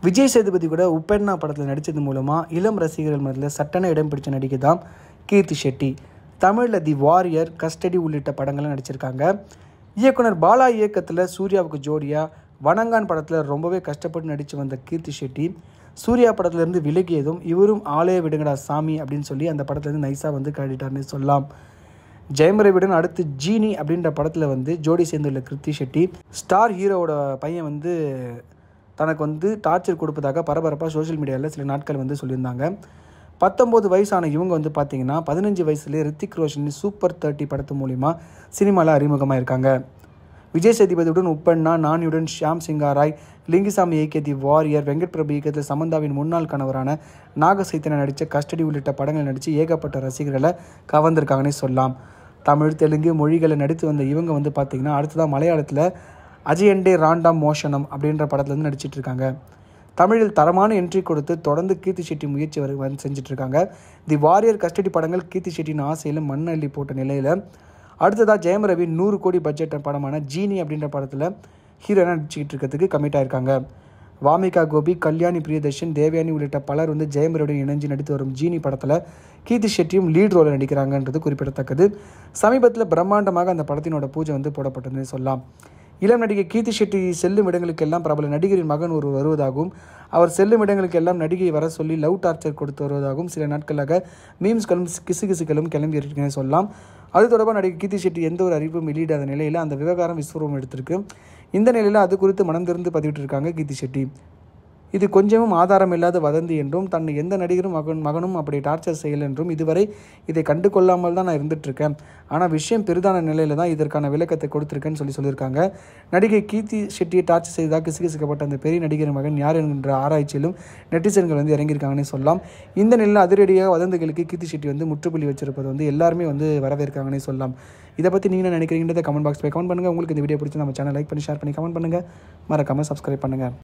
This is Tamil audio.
விஜய் சேதுபதி கூட உப்பெண்ணா படத்தில் நடித்தது மூலமாக இளம் ரசிகர்கள் மத்தியில் சட்டன இடம் பிடிச்ச நடிகை தான் கீர்த்தி ஷெட்டி தமிழில் தி வாரியர் கஸ்டடி உள்ளிட்ட படங்களை நடிச்சிருக்காங்க இயக்குனர் பாலா இயக்கத்தில் சூர்யாவுக்கு ஜோடியாக வணங்கான் படத்தில் ரொம்பவே கஷ்டப்பட்டு நடித்து வந்த கீர்த்தி ஷெட்டி சூர்யா படத்துலேருந்து விலகியதும் இவரும் ஆலய விடுங்கடா சாமி அப்படின்னு சொல்லி அந்த படத்துலேருந்து நைஸாக வந்து கழிட்டார்னு சொல்லலாம் ஜெயமரவிடன் அடுத்து ஜீனி அப்படின்ற படத்தில் வந்து ஜோடி சேர்ந்துள்ள கிருத்தி ஷெட்டி ஸ்டார் ஹீரோவோட பையன் வந்து தனக்கு வந்து டார்ச்சர் கொடுப்பதாக பரபரப்பாக சோஷியல் மீடியாவில் சில நாட்கள் வந்து சொல்லியிருந்தாங்க பத்தொம்போது வயசான இவங்க வந்து பார்த்தீங்கன்னா பதினஞ்சு வயசுலேயே ரித்திக் ரோஷன் சூப்பர் தேர்ட்டி படத்து மூலிமா சினிமாவில் அறிமுகமாக இருக்காங்க விஜய் சேதுபதியுடன் உப்பண்ணா நானியுடன் ஷியாம் சிங்காராய் லிங்குசாமி இயக்கிய தி வாரியர் வெங்கட் பிரபு இயக்கத்தில் சமந்தாவின் முன்னாள் கணவரான நாகசைத்தனை நடித்த கஸ்டடி உள்ளிட்ட படங்கள் நடித்து ஏகப்பட்ட ரசிகர்களை கவர்ந்திருக்காங்கன்னே சொல்லலாம் தமிழ் தெலுங்கு மொழிகளை நடித்து வந்த இவங்க வந்து பார்த்திங்கன்னா அடுத்ததாக மலையாளத்தில் அஜயண்டே ராண்டாம் மோஷனம் அப்படின்ற படத்தில் வந்து நடிச்சிட்டு இருக்காங்க தமிழில் தரமான என்ட்ரி கொடுத்து தொடர்ந்து கீர்த்தி ஷெட்டி முயற்சி வரு வந்து செஞ்சுட்டு இருக்காங்க தி வாரியர் கஸ்டடி படங்கள் கீர்த்தி ஷெட்டியின் ஆசையில் மண் அள்ளி போட்ட நிலையில் அடுத்ததாக ஜெயம் ரவி நூறு கோடி பட்ஜெட் படமான ஜீனி அப்படின்ற படத்தில் ஹீரோயினாக நடிச்சுக்கிட்டு இருக்கிறதுக்கு கமிட் ஆயிருக்காங்க வாமிகா கோபி கல்யாணி பிரியதர்ஷன் தேவயானி உள்ளிட்ட பலர் வந்து ஜெயம் ரவியுடன் இணைஞ்சு நடித்து வரும் ஜீனி படத்தில் கீர்த்தி ஷெட்டியும் லீட் ரோலில் நடிக்கிறாங்கன்றது குறிப்பிடத்தக்கது சமீபத்தில் பிரம்மாண்டமாக அந்த படத்தினோட பூஜை வந்து போடப்பட்டதுன்னு சொல்லலாம் இளம் நடிகை கீர்த்தி ஷெட்டி செல்லும் இடங்களுக்கெல்லாம் பிரபல நடிகரின் மகன் ஒரு வருவதாகவும் அவர் செல்லும் இடங்களுக்கெல்லாம் நடிகை வர சொல்லி லவ் டார்ச்சர் கொடுத்து வருவதாகவும் சில நாட்களாக மீம்ஸ்களும் கிசுகிசுகளும் கிளம்பி இருக்குன்னு சொல்லலாம் அது தொடர்பாக நடிகை கீர்த்தி ஷெட்டி எந்த ஒரு அறிவிப்பும் வெளியிடாத நிலையில் அந்த விவகாரம் விஸ்வரூபம் எடுத்திருக்கு இந்த நிலையில் அது குறித்து மனம் திறந்து பதிவிட்டு இருக்காங்க கீர்த்தி ஷெட்டி இது கொஞ்சமும் ஆதாரம் இல்லாத வதந்தி என்றும் தன்னை எந்த நடிகரும் மகன் மகனும் அப்படி டார்ச்சர் செய்யல என்றும் இதுவரை இதை கண்டு கொள்ளாமல் தான் நான் இருந்துகிட்ருக்கேன் ஆனால் விஷயம் பெரிதான நிலையில் தான் இதற்கான விளக்கத்தை கொடுத்துருக்கேன்னு சொல்லி சொல்லியிருக்காங்க நடிகை கீர்த்தி ஷெட்டியை டார்ச்சர் செய்ததாக கிசுகிசுக்கப்பட்ட அந்த பெரிய நடிகர் மகன் யார் என்கின்ற ஆராய்ச்சியிலும் நெட்டிசன்கள் வந்து இறங்கியிருக்காங்கன்னு சொல்லலாம் இந்த நிலையில் அதிரடியாக வதந்திகளுக்கு கீர்த்தி ஷெட்டி வந்து முற்றுப்புள்ளி வச்சிருப்பது வந்து எல்லாருமே வந்து வரவேற்காங்கன்னே சொல்லலாம் இதை பற்றி நீங்கள் என்ன நினைக்கிறீங்கன்றத கமெண்ட் பாக்ஸ் போய் கமெண்ட் பண்ணுங்கள் உங்களுக்கு இந்த வீடியோ பிடிச்சி நம்ம சேனல் லைக் பண்ணி ஷேர் பண்ணி கமெண்ட் பண்ணுங்கள் மறக்காமல் சப்ஸ்கிரைப் பண்ணுங்கள்